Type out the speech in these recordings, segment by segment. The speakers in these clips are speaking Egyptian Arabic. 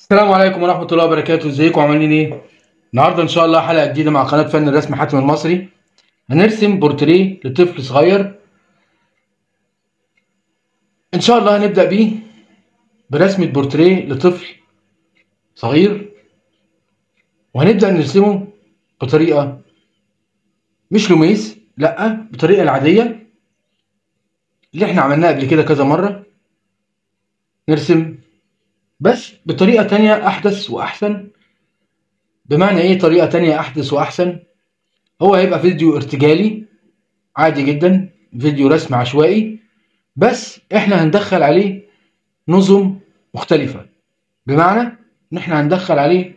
السلام عليكم ورحمة الله وبركاته ازيكم عاملين ايه؟ النهارده ان شاء الله حلقة جديدة مع قناة فن الرسم حاتم المصري هنرسم بورتريه لطفل صغير ان شاء الله هنبدأ بيه برسمة بورتريه لطفل صغير وهنبدأ نرسمه بطريقة مش لوميس لأ بطريقة العادية اللي احنا عملناها قبل كده كذا مرة نرسم بس بطريقة تانية أحدث وأحسن بمعنى إيه طريقة تانية أحدث وأحسن هو هيبقى فيديو ارتجالي عادي جدا فيديو رسم عشوائي بس إحنا هندخل عليه نظم مختلفة بمعنى إن إحنا هندخل عليه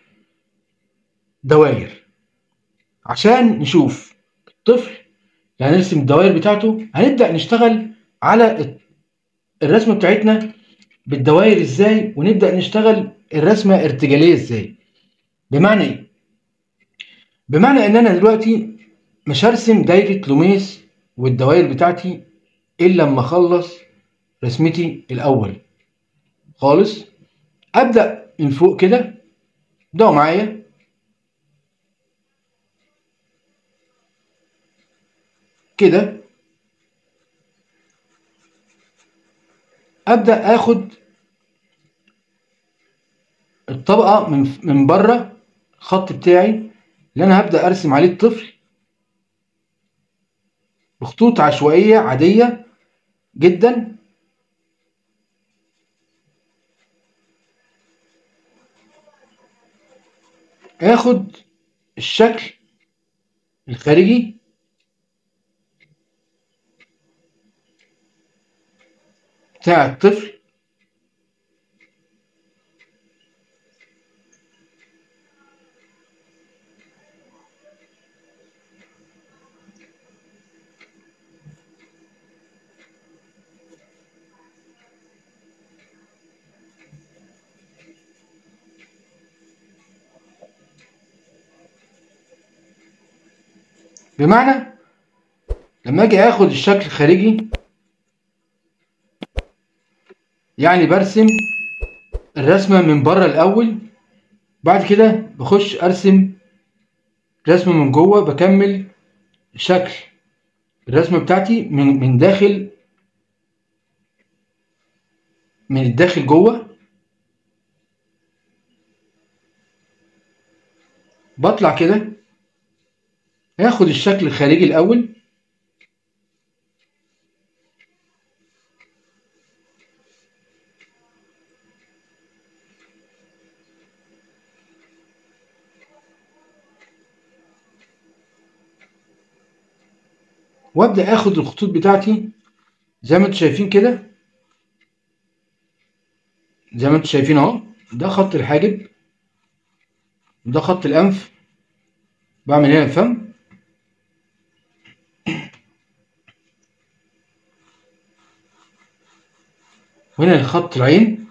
دواير عشان نشوف الطفل اللي هنرسم الدوائر بتاعته هنبدأ نشتغل على الرسمة بتاعتنا بالدوائر ازاي ونبدأ نشتغل الرسمة ارتجالية ازاي بمعنى ايه بمعنى ان انا دلوقتي مش هرسم دايرة لوميس والدوائر بتاعتي الا لما اخلص رسمتي الاول خالص ابدأ من فوق كده ابدأوا معايا كده ابدا اخد الطبقه من من بره الخط بتاعي اللي انا هبدا ارسم عليه الطفل بخطوط عشوائيه عاديه جدا اخد الشكل الخارجي بتاع الطفل بمعنى لما اجي اخد الشكل الخارجي يعني برسم الرسمة من بره الأول بعد كده بخش أرسم رسمة من جوه بكمل شكل الرسمة بتاعتي من من داخل من الداخل جوه بطلع كده هاخد الشكل الخارجي الأول وابدا اخد الخطوط بتاعتي زي ما انتم شايفين كده زي ما انتم شايفين اهو ده خط الحاجب وده خط الانف بعمل هنا الفم وهنا خط العين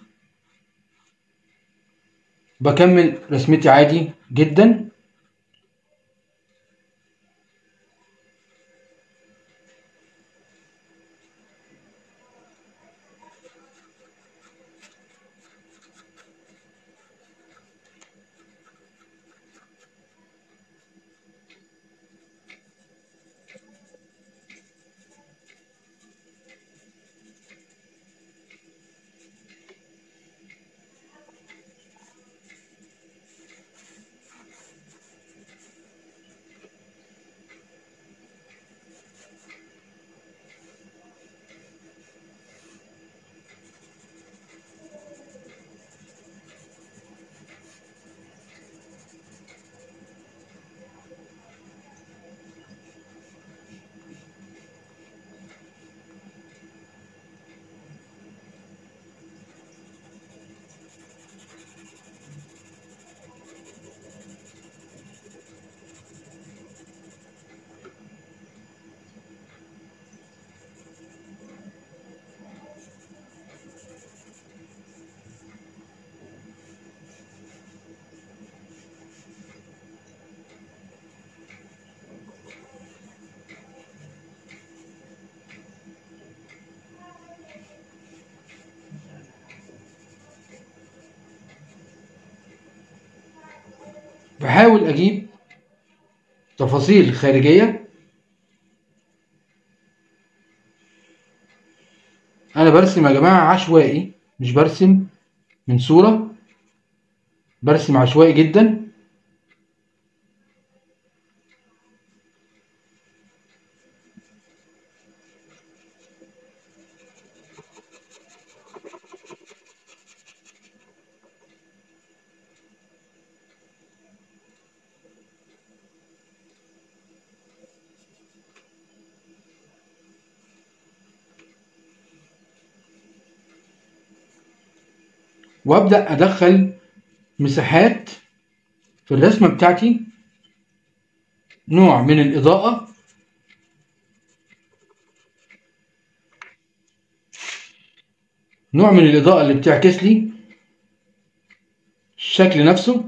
بكمل رسمتي عادي جدا بحاول اجيب تفاصيل خارجية انا برسم يا جماعة عشوائي مش برسم من صورة برسم عشوائي جدا وابدا ادخل مساحات في الرسمه بتاعتي نوع من الاضاءه نوع من الاضاءه اللي بتعكس لي الشكل نفسه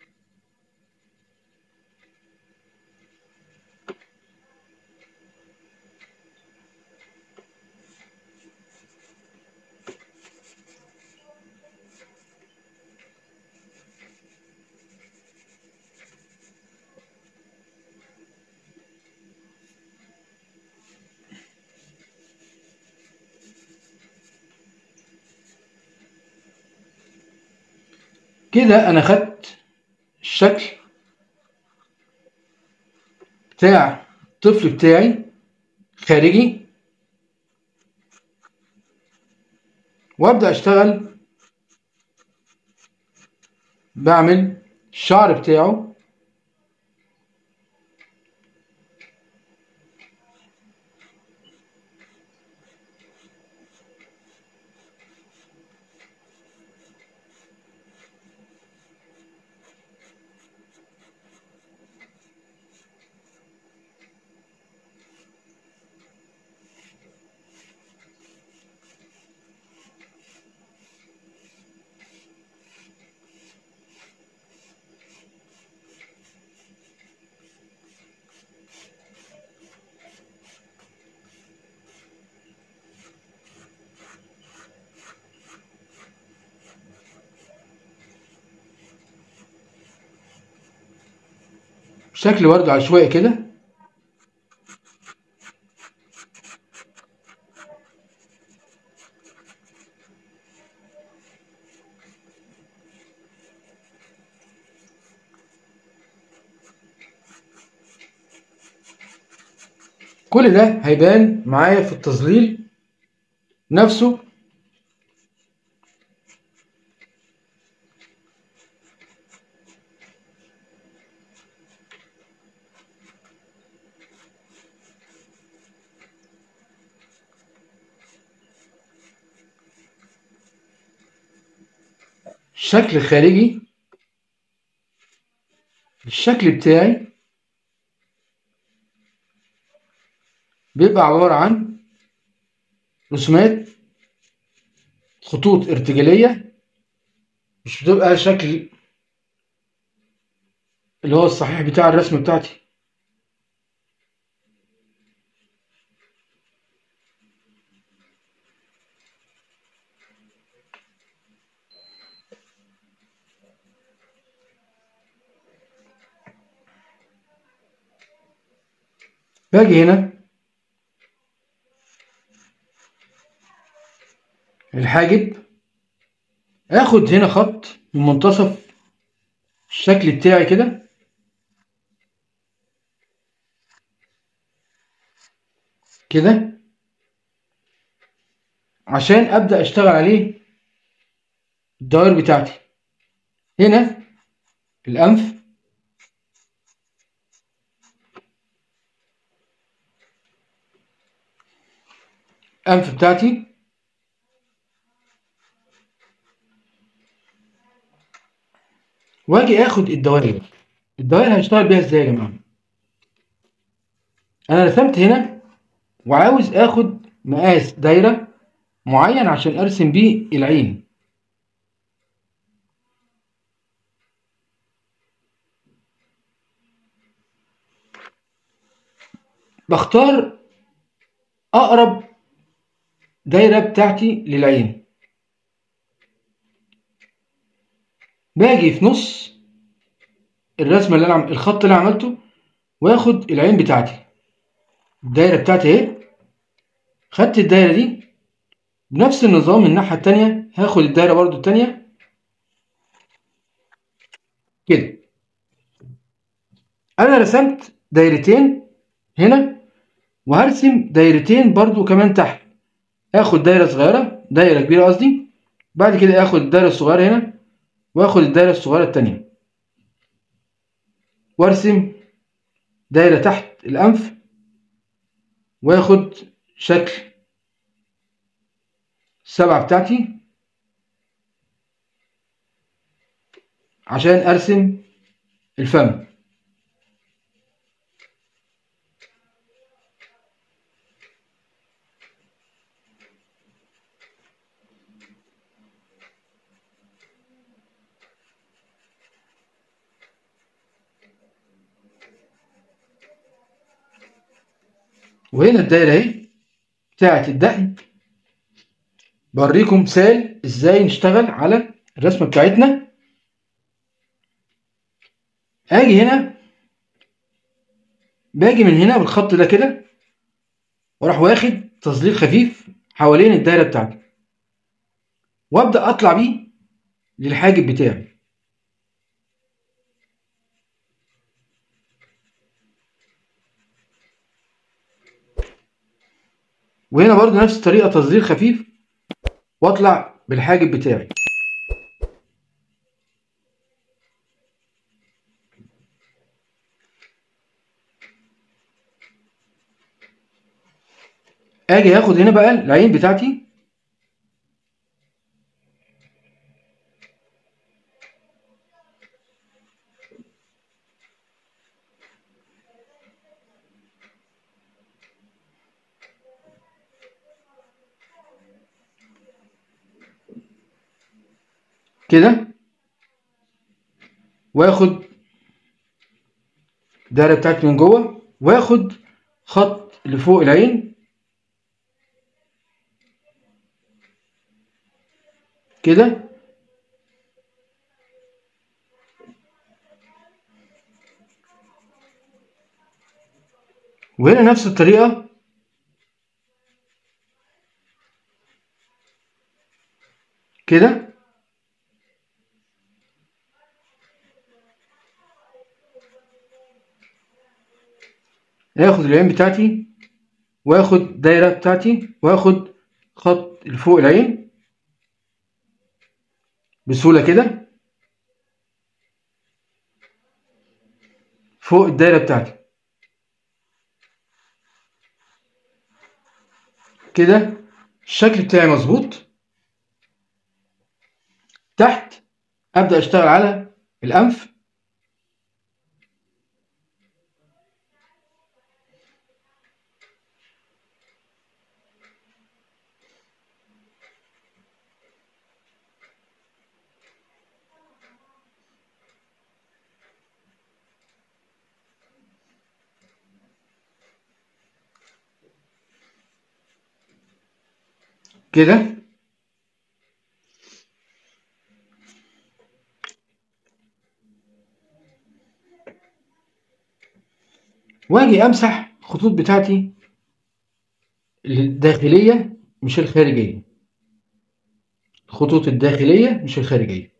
كده انا خدت الشكل بتاع الطفل بتاعي خارجي وابدا اشتغل بعمل الشعر بتاعه بشكل برضه عشوائي كده كل ده هيبان معايا في التظليل نفسه الشكل الخارجي الشكل بتاعي بيبقى عبارة عن رسومات خطوط ارتجالية مش بتبقى شكل اللي هو الصحيح بتاع الرسم بتاعتي باجي هنا الحاجب اخد هنا خط من منتصف الشكل بتاعي كده كده عشان ابدا اشتغل عليه الدوائر بتاعتي هنا الانف الانف بتاعتي واجي اخد الدوائر الدوائر هشتغل بيها ازاي يا جماعه انا رسمت هنا وعاوز اخد مقاس دايره معين عشان ارسم بيه العين بختار اقرب دايره بتاعتي للعين باجي في نص الرسمه اللي انا عم... الخط اللي انا عملته واخد العين بتاعتي الدايره بتاعتي اهي خدت الدايره دي بنفس النظام الناحيه التانية هاخد الدايره برضو التانية كده انا رسمت دايرتين هنا وهرسم دايرتين برضو كمان تحت اخد دايره صغيره دايره كبيره قصدي بعد كده اخد الدايره الصغيره هنا واخد الدايره الصغيره التانية وارسم دايره تحت الانف واخد شكل السبعه بتاعتي عشان ارسم الفم وهنا الدايره اهي بتاعت الدقن بوريكم مثال ازاي نشتغل على الرسمه بتاعتنا اجي هنا باجي من هنا بالخط ده كده واروح واخد تظليل خفيف حوالين الدايره بتاعتي وابدا اطلع بيه للحاجب بتاعي وهنا برضو نفس الطريقة تظليل خفيف واطلع بالحاجب بتاعي اجي اخد هنا بقى العين بتاعتي كده واخد الدايره بتاعتي من جوه واخد خط اللي فوق العين كده وهنا نفس الطريقه كده اخد العين بتاعتي واخد الدايره بتاعتي واخد خط اللي فوق العين بسهوله كده فوق الدايره بتاعتي كده الشكل بتاعي مظبوط تحت ابدا اشتغل على الانف كده واجي امسح الخطوط بتاعتي الداخليه مش الخارجيه الخطوط الداخليه مش الخارجيه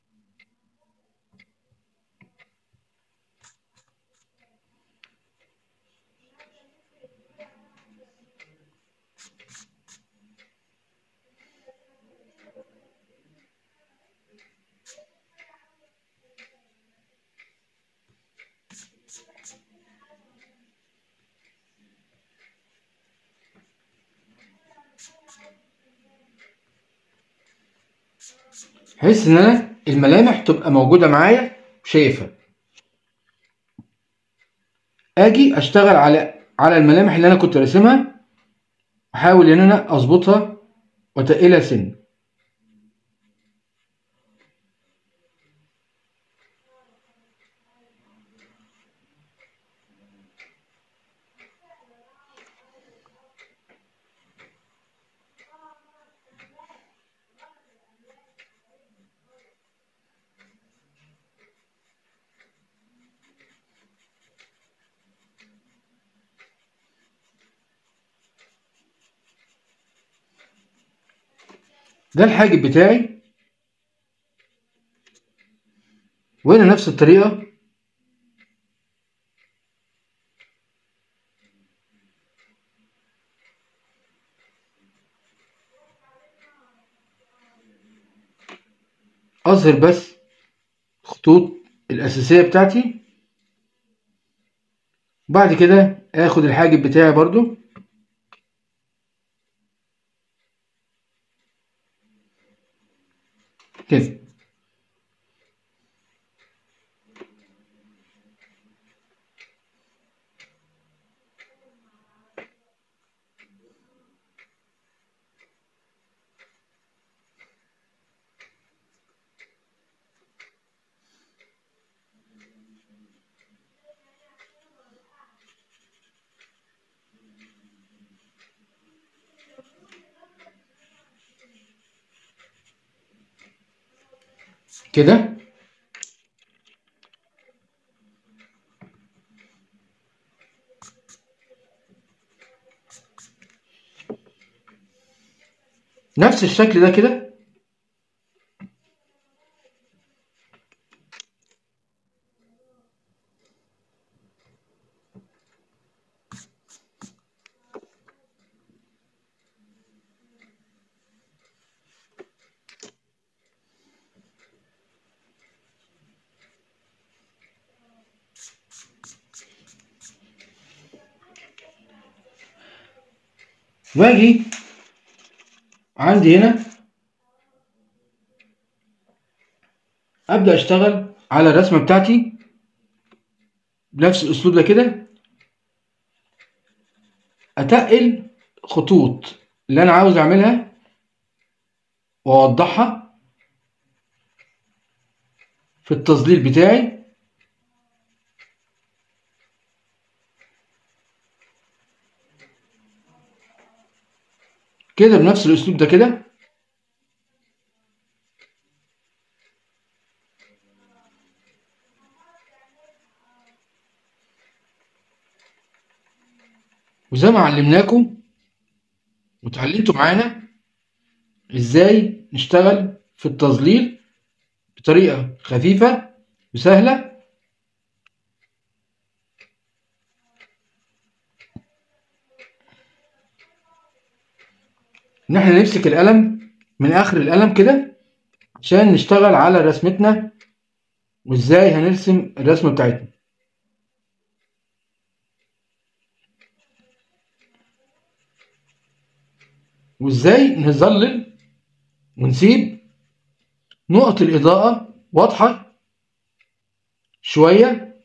بحيث ان انا الملامح تبقى موجوده معايا شايفها اجي اشتغل على على الملامح اللي انا كنت راسمها احاول ان انا اظبطها واتقلها سن ده الحاجب بتاعي وهنا نفس الطريقة أظهر بس الخطوط الأساسية بتاعتي بعد كده آخد الحاجب بتاعي برضو كده كده نفس الشكل ده كده واجي عندي هنا ابدا اشتغل على الرسمه بتاعتي بنفس الاسلوب ده كده اتقل خطوط اللي انا عاوز اعملها واوضحها في التظليل بتاعي كده بنفس الاسلوب ده كده وزي ما علمناكم وتعلمتوا معانا ازاي نشتغل في التظليل بطريقة خفيفة وسهلة ان احنا نمسك القلم من اخر القلم كده عشان نشتغل على رسمتنا وازاي هنرسم الرسمة بتاعتنا وازاي نظلل ونسيب نقط الإضاءة واضحة شوية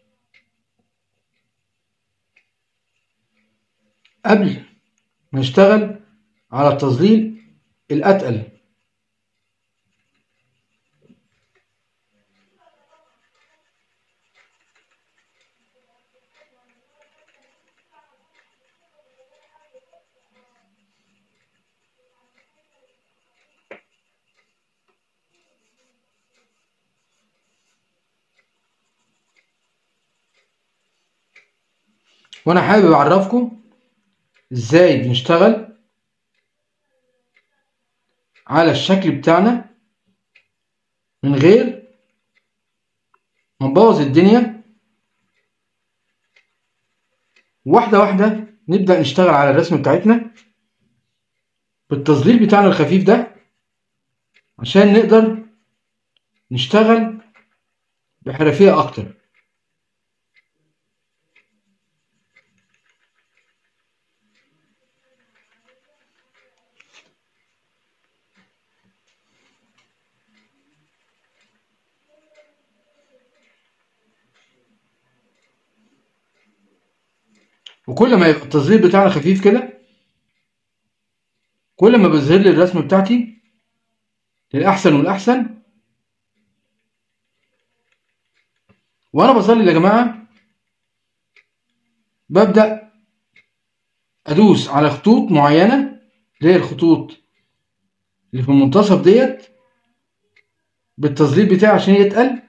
قبل ما نشتغل على التظليل الأتقل وانا حابب اعرفكم ازاي بنشتغل على الشكل بتاعنا من غير ما نبوظ الدنيا واحدة واحدة نبدأ نشتغل على الرسم بتاعتنا بالتظليل بتاعنا الخفيف ده عشان نقدر نشتغل بحرفية أكتر وكل ما يبقى التظليل بتاعنا خفيف كده كل ما بظهر لي الرسمة بتاعتي للأحسن والأحسن وأنا بظلل يا جماعة ببدأ أدوس على خطوط معينة اللي هي الخطوط اللي في المنتصف ديت بالتظليل بتاعي عشان يتقل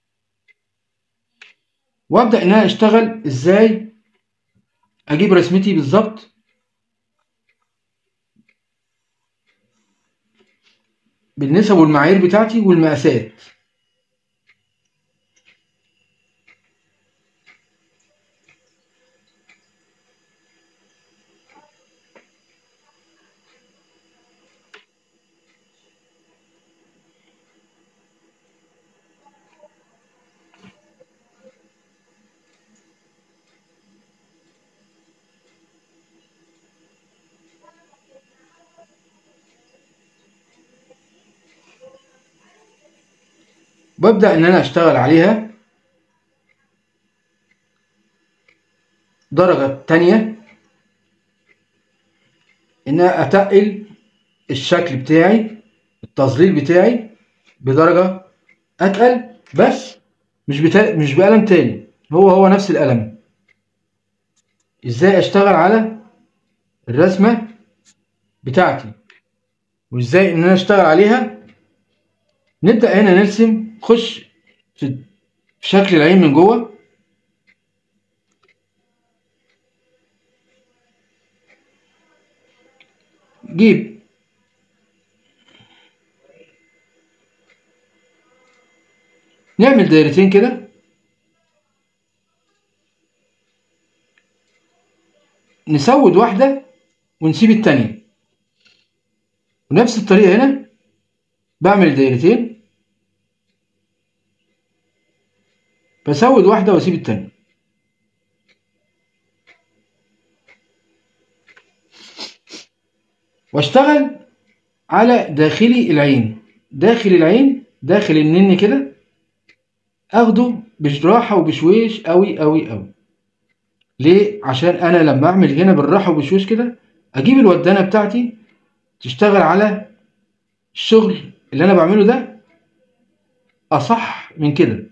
وابدا ان انا اشتغل ازاي اجيب رسمتي بالظبط بالنسب والمعايير بتاعتي والمقاسات ببدأ إن أنا أشتغل عليها درجة تانية إن أنا أتقل الشكل بتاعي التظليل بتاعي بدرجة أتقل بس مش بتا... مش بقلم تاني هو هو نفس القلم إزاي أشتغل على الرسمة بتاعتي وإزاي إن أنا أشتغل عليها نبدأ هنا نرسم خش في في شكل العين من جوه جيب نعمل دايرتين كده نسود واحدة ونسيب التانية ونفس الطريقة هنا بعمل دايرتين بسود واحدة واسيب التانية واشتغل على داخلي العين داخل العين داخل النن كده اخده بجراحة وبشويش قوي قوي قوي ليه عشان انا لما اعمل هنا بالراحة وبشويش كده اجيب الودانة بتاعتي تشتغل على الشغل اللي انا بعمله ده اصح من كده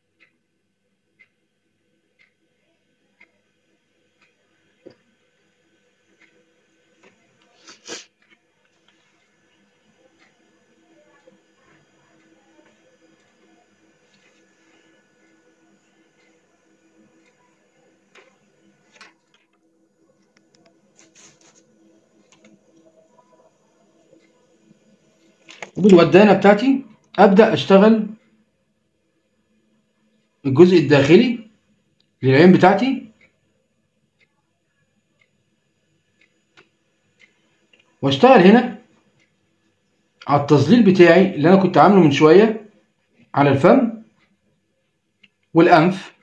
وبالودانة بتاعتي أبدأ أشتغل الجزء الداخلي للعين بتاعتي واشتغل هنا على التظليل بتاعي اللي أنا كنت عامله من شوية على الفم والأنف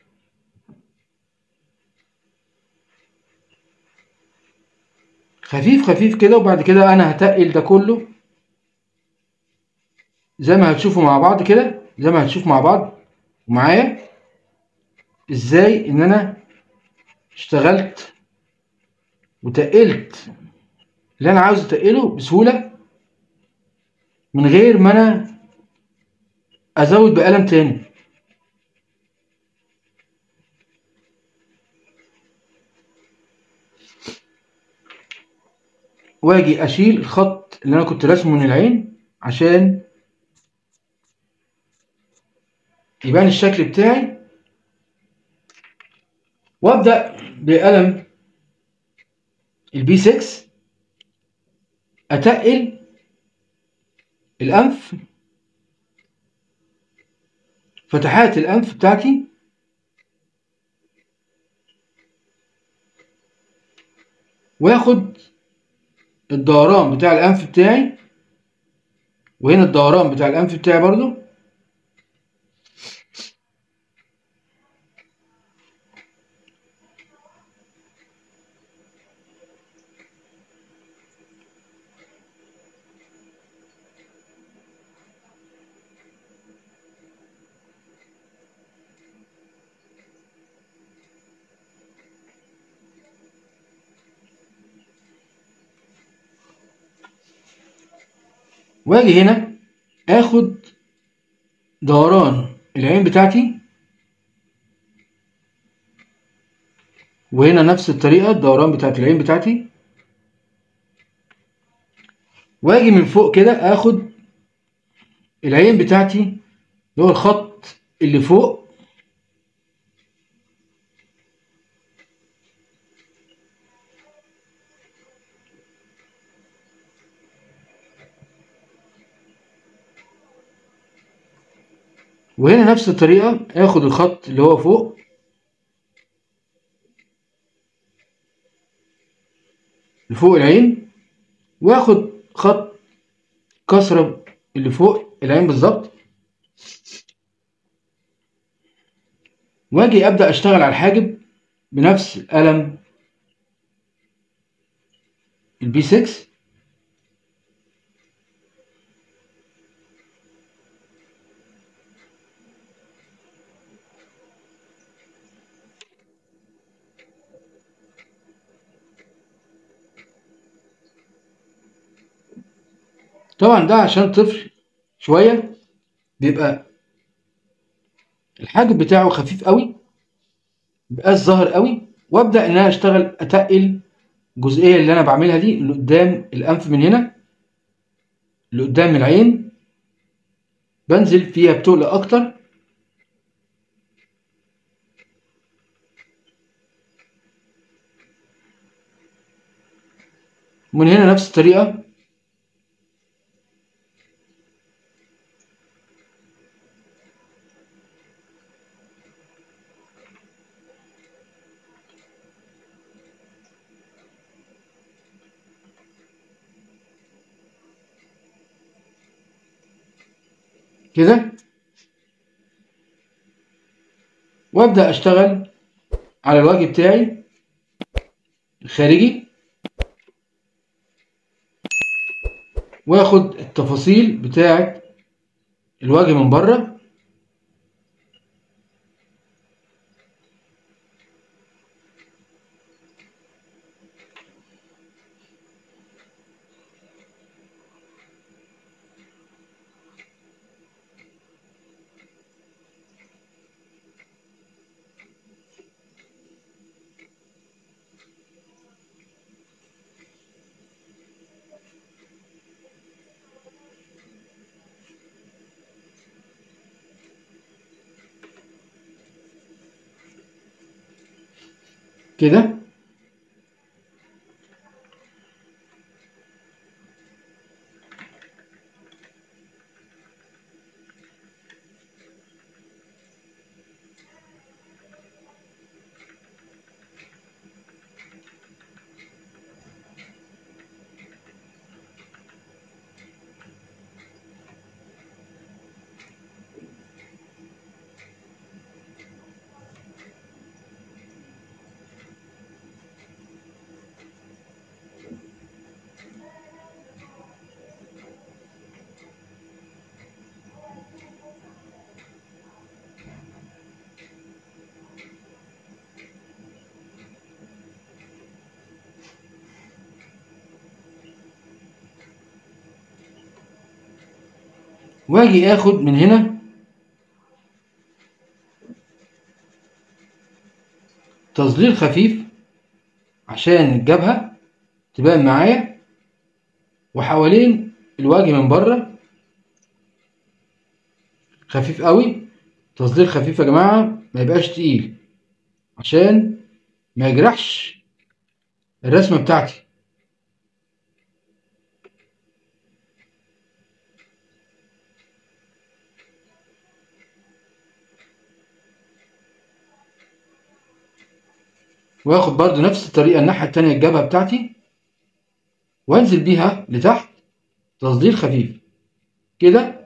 خفيف خفيف كده وبعد كده أنا هتقل ده كله زي ما هتشوفوا مع بعض كده زي ما هتشوف مع بعض ومعايا ازاي ان انا اشتغلت وتقلت اللي انا عاوز اتقله بسهولة من غير ما انا ازود بقلم تاني واجي اشيل الخط اللي انا كنت راسمه من العين عشان يبان الشكل بتاعي وابدا بقلم البي 6 اتقل الانف فتحات الانف بتاعتي واخد الدوران بتاع الانف بتاعي وهنا الدوران بتاع الانف بتاعي برضو واجي هنا اخد دوران العين بتاعتي وهنا نفس الطريقة الدوران بتاعت العين بتاعتي واجي من فوق كده اخد العين بتاعتي اللي هو الخط اللي فوق وهنا نفس الطريقة اخد الخط اللي هو فوق لفوق العين واخد خط كسرة اللي فوق العين بالظبط واجي ابدا اشتغل على الحاجب بنفس القلم البي 6 طبعا ده عشان طفل شوية بيبقى الحاجب بتاعه خفيف قوي مبقاش ظاهر قوي وابدا ان انا اشتغل اتقل الجزئيه اللي انا بعملها دي اللي قدام الانف من هنا اللي قدام العين بنزل فيها بتقل اكتر من هنا نفس الطريقه كده وابدا اشتغل على الوجه بتاعي الخارجي واخد التفاصيل بتاعه الوجه من بره كده واجي اخد من هنا تظليل خفيف عشان الجبهة تبان معايا وحوالين الوجه من بره خفيف قوي تظليل خفيف يا جماعة ما يبقاش تقيل عشان ما يجرحش الرسمة بتاعتي واخد برضو نفس الطريقة الناحية التانية الجبهة بتاعتي وانزل بيها لتحت تصدير خفيف كده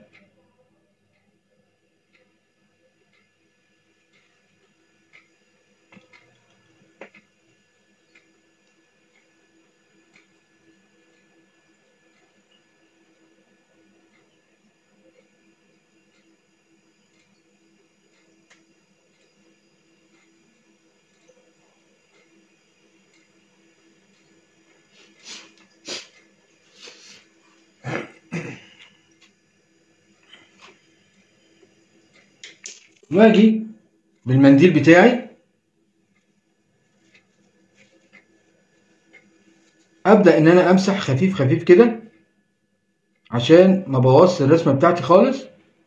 واجي بالمنديل بتاعي ابدا ان انا امسح خفيف خفيف كده عشان ما بوظش الرسمه بتاعتي خالص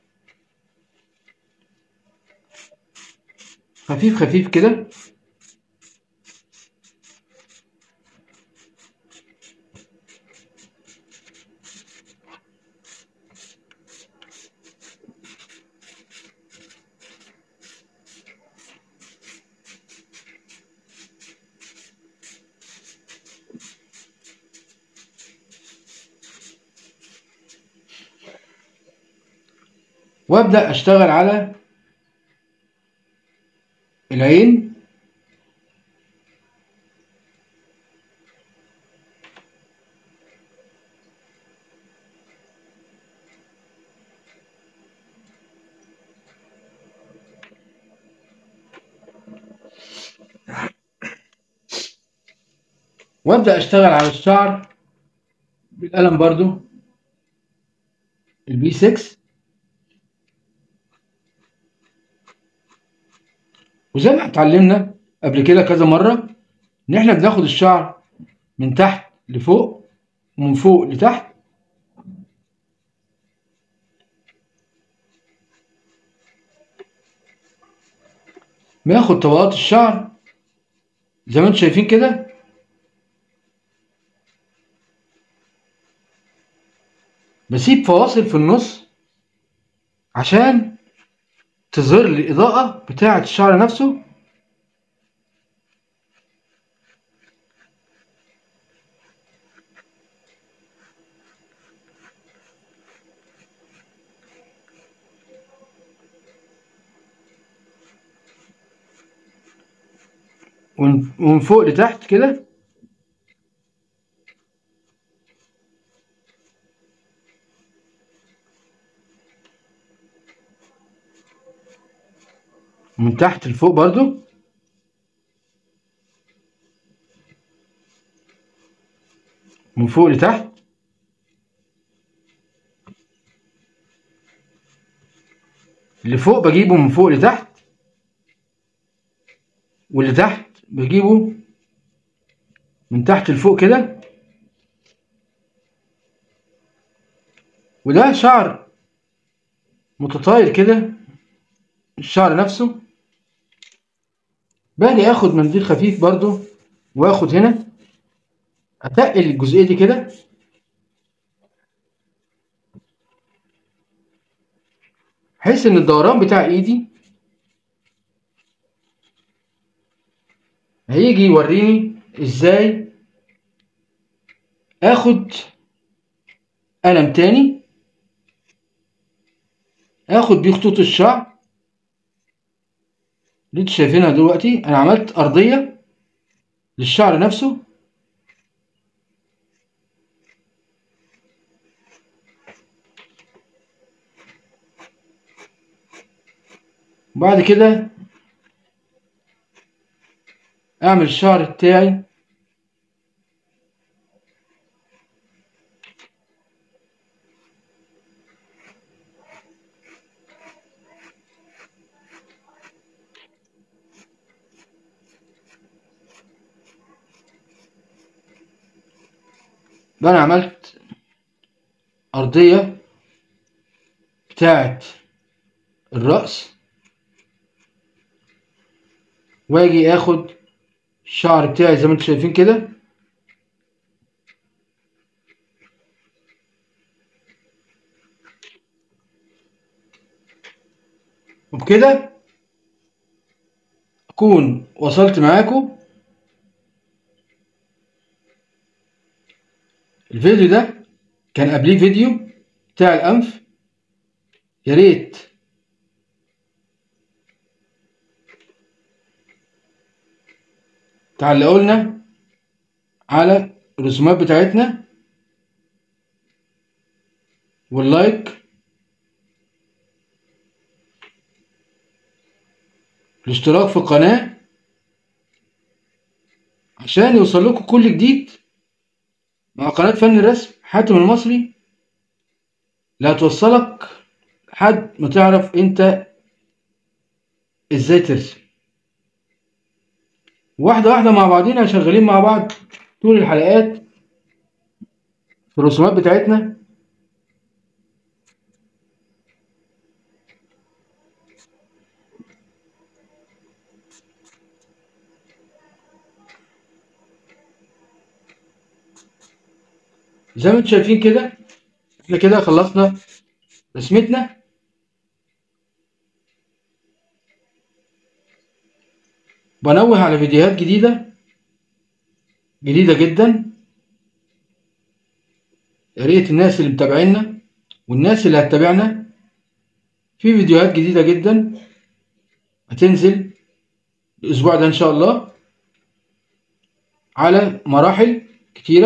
خفيف خفيف كده وابدأ اشتغل على العين وابدأ اشتغل على الشعر بالقلم برضو البي 6 وزي ما اتعلمنا قبل كده كذا مرة ان احنا بناخد الشعر من تحت لفوق ومن فوق لتحت بناخد طبقات الشعر زي ما انتم شايفين كده بسيب فواصل في النص عشان تظهر لي الإضاءة بتاعة الشعر نفسه ومن ومن فوق لتحت كده من تحت لفوق برضو من فوق لتحت اللي فوق بجيبه من فوق لتحت واللي تحت بجيبه من تحت لفوق كده وده شعر متطاير كده الشعر نفسه باجي اخد منديل خفيف برضو واخد هنا اتقل الجزئيه دي كده بحيث ان الدوران بتاع ايدي هيجي يوريني ازاي اخد قلم تاني اخد بيه خطوط الشعر اللي انتوا شايفينها دلوقتي انا عملت ارضيه للشعر نفسه وبعد كده اعمل الشعر بتاعي بقى انا عملت ارضيه بتاعت الرأس واجي اخد الشعر بتاعي زي ما انتم شايفين كده وبكده اكون وصلت معاكم الفيديو ده كان قبليه فيديو بتاع الانف يا ريت تعلقوا لنا على الرسومات بتاعتنا واللايك الاشتراك في القناة عشان يوصل لكم كل جديد مع قناة فن الرسم حاتم المصري لا توصلك لحد ما تعرف انت ازاي ترسم واحدة واحدة مع بعضينا شغالين مع بعض طول الحلقات في الرسومات بتاعتنا زي ما انتم شايفين كده احنا كده خلصنا رسمتنا بنوه على فيديوهات جديدة جديدة جدا يا ريت الناس اللي متابعينا والناس اللي هتتابعنا في فيديوهات جديدة جدا هتنزل الأسبوع ده إن شاء الله على مراحل كتيرة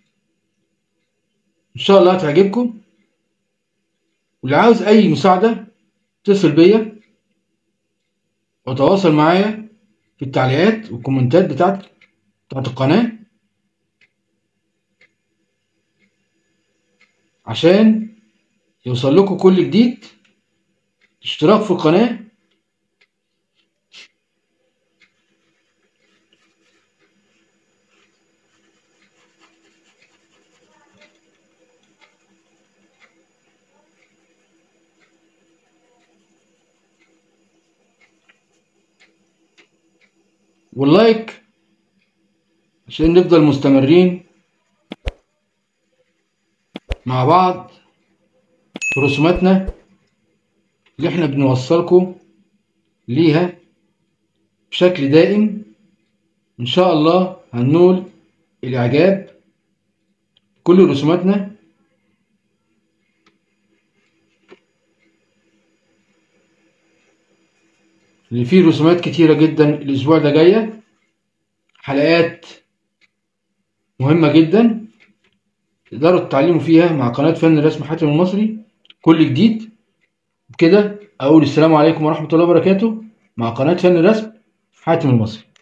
إن شاء الله هتعجبكم واللي عاوز أي مساعدة اتصل بيا وتواصل معايا في التعليقات والكومنتات بتاعت بتاعت القناة عشان يوصل لكم كل جديد اشتراك في القناة واللايك عشان نفضل مستمرين مع بعض في رسوماتنا اللي احنا بنوصلكم ليها بشكل دائم ان شاء الله هننول الاعجاب كل رسوماتنا اللي فيه رسومات كتيرة جدا الاسبوع ده جاية حلقات مهمة جدا تقدروا تتعلموا فيها مع قناة فن الرسم حاتم المصري كل جديد بكده اقول السلام عليكم ورحمة الله وبركاته مع قناة فن الرسم حاتم المصري